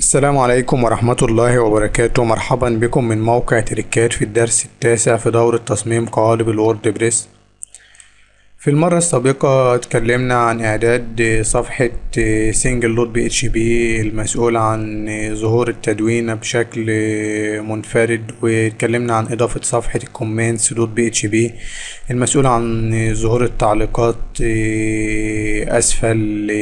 السلام عليكم ورحمة الله وبركاته مرحبا بكم من موقع تريكات في الدرس التاسع في دورة تصميم قوالب الووردبريس في المرة السابقة اتكلمنا عن إعداد صفحة سنجل دوت بي اتش بي المسؤول عن ظهور التدوين بشكل منفرد واتكلمنا عن إضافة صفحة الكومنتس دوت بي اتش بي المسؤول عن ظهور التعليقات أسفل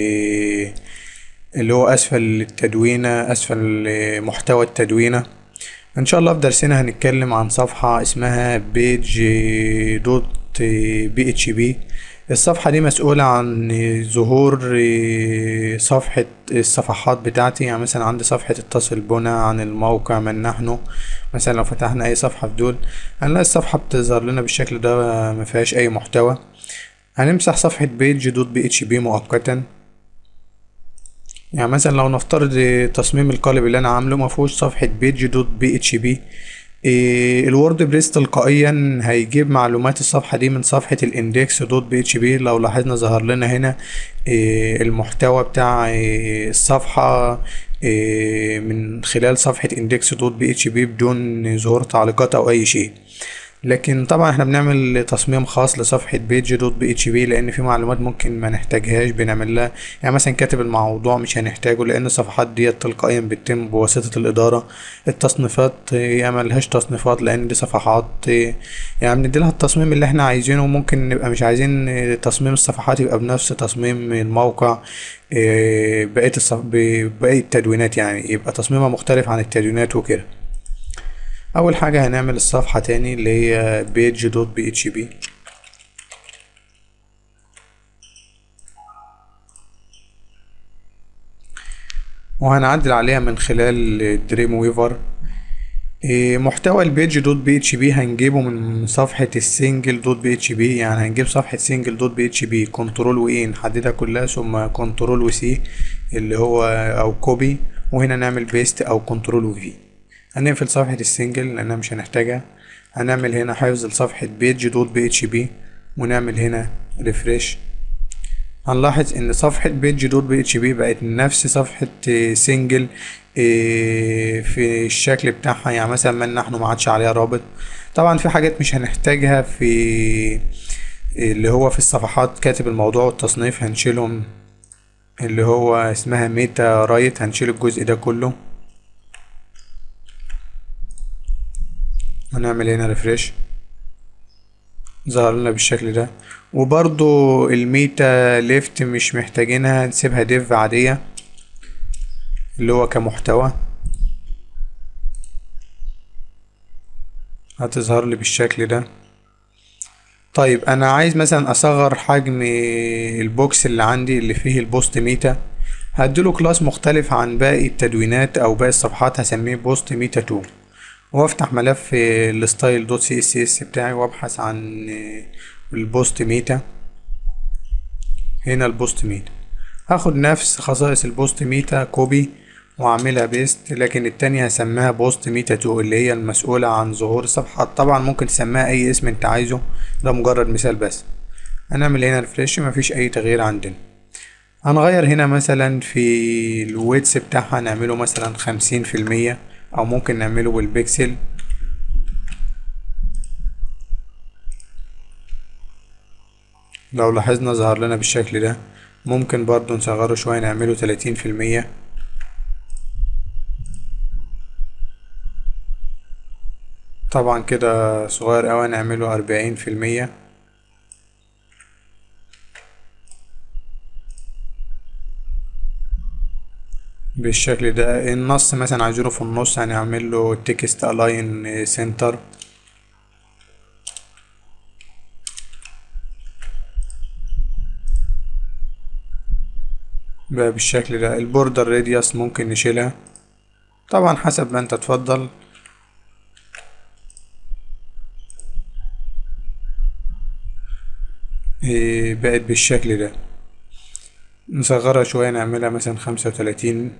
اللي هو أسفل التدوينة أسفل محتوى التدوينة إن شاء الله في درسنا هنتكلم عن صفحة اسمها بيج دوت بي اتش بي الصفحة دي مسؤولة عن ظهور صفحة الصفحات بتاعتي يعني مثلا عندي صفحة اتصل بنا عن الموقع من نحن مثلا لو فتحنا أي صفحة في دول هنلاقي الصفحة بتظهر لنا بالشكل ده مفيهاش أي محتوى هنمسح صفحة بيج دوت بي اتش بي مؤقتا يعني مثلا لو نفترض تصميم القالب اللي انا عامله مفهوش صفحة بيج دوت بي اتش بي الوورد بريس تلقائيا هيجيب معلومات الصفحة دي من صفحة الاندكس دوت بي اتش بي لو لاحظنا ظهر لنا هنا إيه المحتوى بتاع إيه الصفحة إيه من خلال صفحة اندكس دوت بي اتش بي بدون ظهور تعليقات او اي شيء لكن طبعا احنا بنعمل تصميم خاص لصفحة بيج دوت بي اتش بي لان في معلومات ممكن ما نحتاجهاش بنعمل لها يعني مثلا كاتب الموضوع مش هنحتاجه لان الصفحات ديت تلقائيا بتتم بواسطة الادارة التصنيفات يعني ملهاش تصنيفات لان دي صفحات يعني بنديلها التصميم اللي احنا عايزينه وممكن نبقى مش عايزين تصميم الصفحات يبقى بنفس تصميم الموقع بقية الصف... بقية التدوينات يعني يبقى تصميمها مختلف عن التدوينات وكده اول حاجة هنعمل الصفحة تاني اللي هي بيج دوت بي اتش بي وهنعدل عليها من خلال دريم ويفر محتوى البيج دوت بي اتش بي هنجيبه من صفحة السنجل دوت بي اتش بي يعني هنجيب صفحة سنجل دوت بي اتش بي كنترول واي نحددها كلها ثم كنترول وسي اللي هو او كوبي وهنا نعمل بيست او كنترول وفي هنقفل صفحة السنجل لأنها مش هنحتاجها هنعمل هنا حفظ لصفحة بيج دوت بي اتش بي ونعمل هنا ريفريش هنلاحظ ان صفحة بيج دوت بي اتش بي بقت نفس صفحة سنجل في الشكل بتاعها يعني مثلا من نحن ما عادش عليها رابط طبعا في حاجات مش هنحتاجها في اللي هو في الصفحات كاتب الموضوع والتصنيف هنشيلهم اللي هو اسمها ميتا رايت هنشيل الجزء ده كله هنعمل هنا ريفريش ظهر لنا بالشكل ده وبرضو الميتا ليفت مش محتاجينها نسيبها ديف عادية اللي هو كمحتوى هتظهر لي بالشكل ده طيب انا عايز مثلا اصغر حجم البوكس اللي عندي اللي فيه البوست ميتا هديله كلاس مختلف عن باقي التدوينات او باقي الصفحات هسميه بوست ميتا 2 وافتح ملف الستايل دوت سي اس اس بتاعي وابحث عن البوست ميتا هنا البوست ميتا هاخد نفس خصائص البوست ميتا كوبي واعملها بيست لكن التانية هسميها بوست ميتا 2 اللي هي المسؤولة عن ظهور الصفحات طبعا ممكن تسميها اي اسم انت عايزه ده مجرد مثال بس هنعمل هنا ريفريش مفيش اي تغيير عندنا هنغير هنا مثلا في الويتس بتاعها نعمله مثلا خمسين في المية او ممكن نعمله بالبيكسل لو لاحظنا ظهر لنا بالشكل ده ممكن برضو نصغره شوية نعمله تلاتين في المية طبعا كده صغير اوي نعمله اربعين في المية بالشكل ده النص مثلا عايزينه في النص هنعمل له تكست الاين سنتر بقى بالشكل ده البوردر راديوس ممكن نشيلها طبعا حسب ما انت تفضل بقت بالشكل ده نصغرها شوية نعملها مثلا خمسة وتلاتين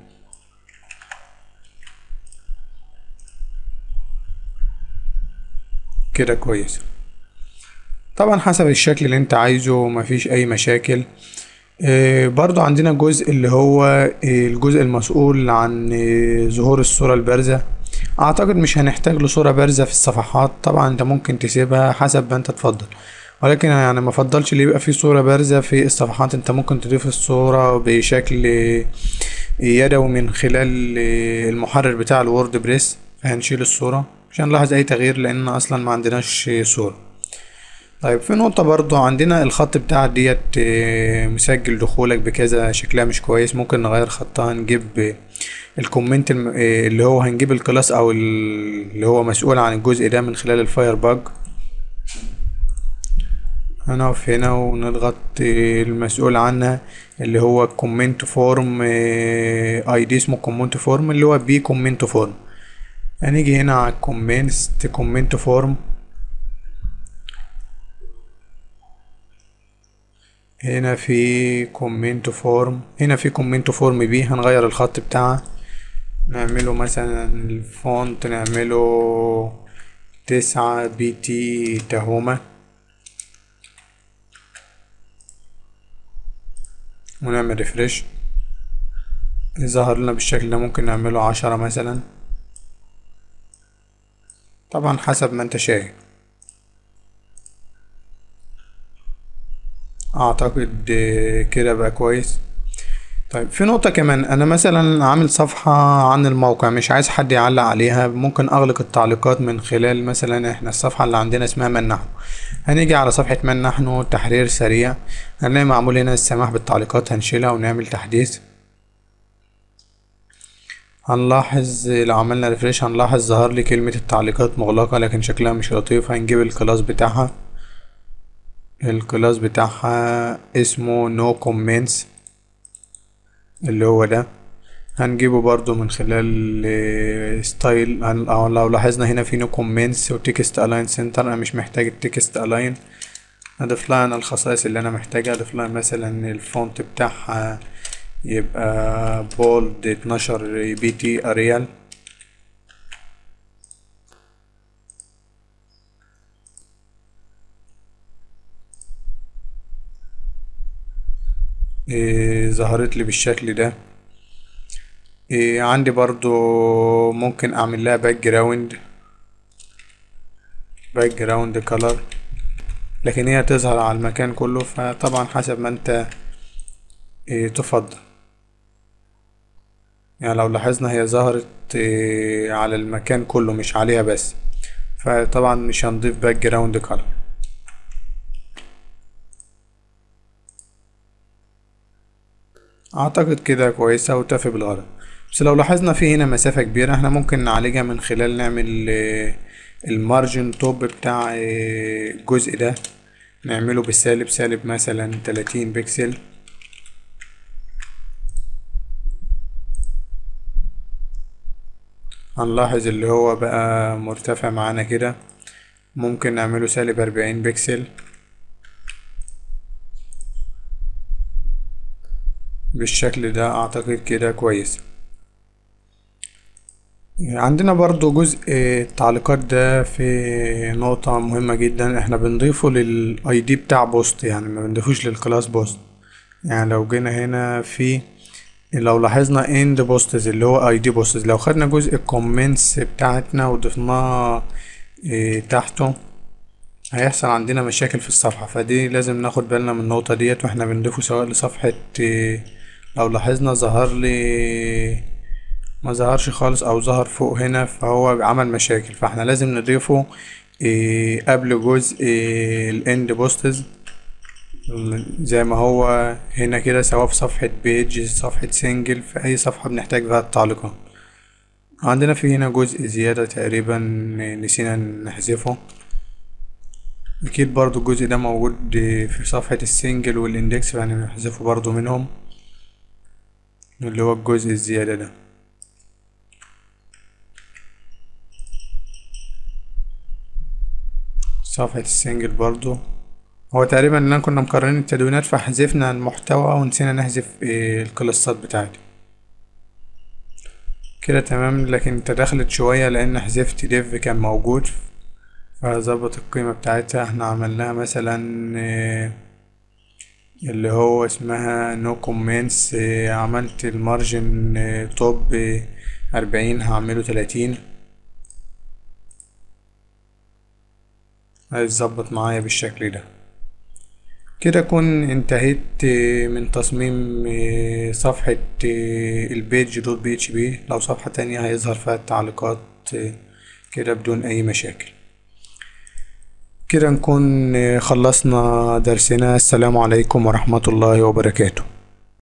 كده كويس طبعا حسب الشكل اللي انت عايزه مفيش اي مشاكل آه، برضو عندنا جزء اللي هو آه، الجزء المسؤول عن آه، ظهور الصورة البارزة اعتقد مش هنحتاج له صورة بارزة في الصفحات طبعا انت ممكن تسيبها حسب ما انت تفضل ولكن يعني ما افضلش اللي يبقى فيه صورة بارزة في الصفحات انت ممكن تضيف الصورة بشكل يدوي من خلال المحرر بتاع الوورد بريس هنشيل الصورة مش هنلاحظ اي تغيير لان اصلا ما عندناش صورة طيب في نقطة برضو عندنا الخط بتاع ديت آه، مسجل دخولك بكذا شكلها مش كويس ممكن نغير خطها نجيب الكومنت الم- آه، اللي هو هنجيب الكلاس او ال- اللي هو مسؤول عن الجزء ده من خلال الفاير باج هنقف هنا ونضغط آه، المسؤول عنها اللي هو كومنت فورم اي دي اسمه كومنت فورم اللي هو بي كومنت فورم هنيجي هنا على الكومنت كومنت فورم هنا في كومنت فورم هنا في كومنت فورم بي هنغير الخط بتاعها نعمله مثلا الفونت نعمله تسعة بي تي تهومة ونعمل ريفرش ظهر لنا بالشكل ده ممكن نعمله عشرة مثلا طبعا حسب ما انت شايف اعتقد آه، كده بقى كويس طيب في نقطة كمان أنا مثلا عامل صفحة عن الموقع مش عايز حد يعلق عليها ممكن أغلق التعليقات من خلال مثلا إحنا الصفحة اللي عندنا اسمها من نحن هنيجي على صفحة من نحن تحرير سريع هنلاقي معمول هنا السماح بالتعليقات هنشيلها ونعمل تحديث هنلاحظ لو عملنا ريفريش هنلاحظ ظهر لي كلمة التعليقات مغلقة لكن شكلها مش لطيف هنجيب الكلاس بتاعها الكلاس بتاعها اسمه نو كومنتس اللي هو ده هنجيبه برضو من خلال ستايل او لو لاحظنا هنا في نو كومنتس وتكست الاين سنتر انا مش محتاج التكست الاين اضيف لها انا الخصائص اللي انا محتاجها اضيف لها مثلا الفونت بتاعها يبقى بولد 12 بي تي اريال إيه ظهرت لي بالشكل ده إيه عندي برضو ممكن اعمل لها باك جراوند باك جراوند كلر لكن هي تظهر على المكان كله فطبعا حسب ما انت إيه تفضل يعني لو لاحظنا هي ظهرت إيه على المكان كله مش عليها بس فطبعا مش هنضيف باك جراوند كلر اعتقد كده كويسة وتفي بالغرض بس لو لاحظنا في هنا مسافة كبيرة احنا ممكن نعالجها من خلال نعمل آه، المارجن توب بتاع آه، الجزء ده نعمله بالسالب سالب مثلا 30 بكسل هنلاحظ اللي هو بقى مرتفع معانا كده ممكن نعمله سالب 40 بكسل بالشكل ده اعتقد كده كويس عندنا برضو جزء التعليقات ده في نقطة مهمة جدا احنا بنضيفه للاي دي بتاع بوست يعني ما بنضيفوش للكلاس بوست يعني لو جينا هنا في لو لاحظنا اند بوستز اللي هو اي دي بوستز لو خدنا جزء الكومنتس بتاعتنا وضفناه إيه، تحته هيحصل عندنا مشاكل في الصفحة فدي لازم ناخد بالنا من النقطة ديت واحنا بنضيفه سواء لصفحة إيه، لو لاحظنا ظهر لي ما ظهرش خالص او ظهر فوق هنا فهو عمل مشاكل فاحنا لازم نضيفه إيه، قبل جزء الاند بوستز زي ما هو هنا كده سواء في صفحة بيج صفحة سنجل في أي صفحة بنحتاج فيها التعليقات عندنا في هنا جزء زيادة تقريبا نسينا نحذفه أكيد برضو الجزء ده موجود في صفحة السنجل والاندكس فهنحذفه برضو منهم اللي هو الجزء الزيادة ده صفحة السنجل برضو هو تقريبا اننا كنا مكررين التدوينات فحذفنا المحتوى ونسينا نحذف إيه، الكلاسات بتاعتي كده تمام لكن تدخلت شوية لان حذفت ديف كان موجود فظبط القيمة بتاعتها احنا عملناها مثلا إيه، اللي هو اسمها نو كومنتس عملت المارجن توب أربعين هعمله تلاتين هيتظبط معايا بالشكل ده كده أكون انتهيت من تصميم صفحة البيج دوت بي اتش بي لو صفحة تانية هيظهر فيها التعليقات كده بدون أي مشاكل كده نكون خلصنا درسنا السلام عليكم ورحمة الله وبركاته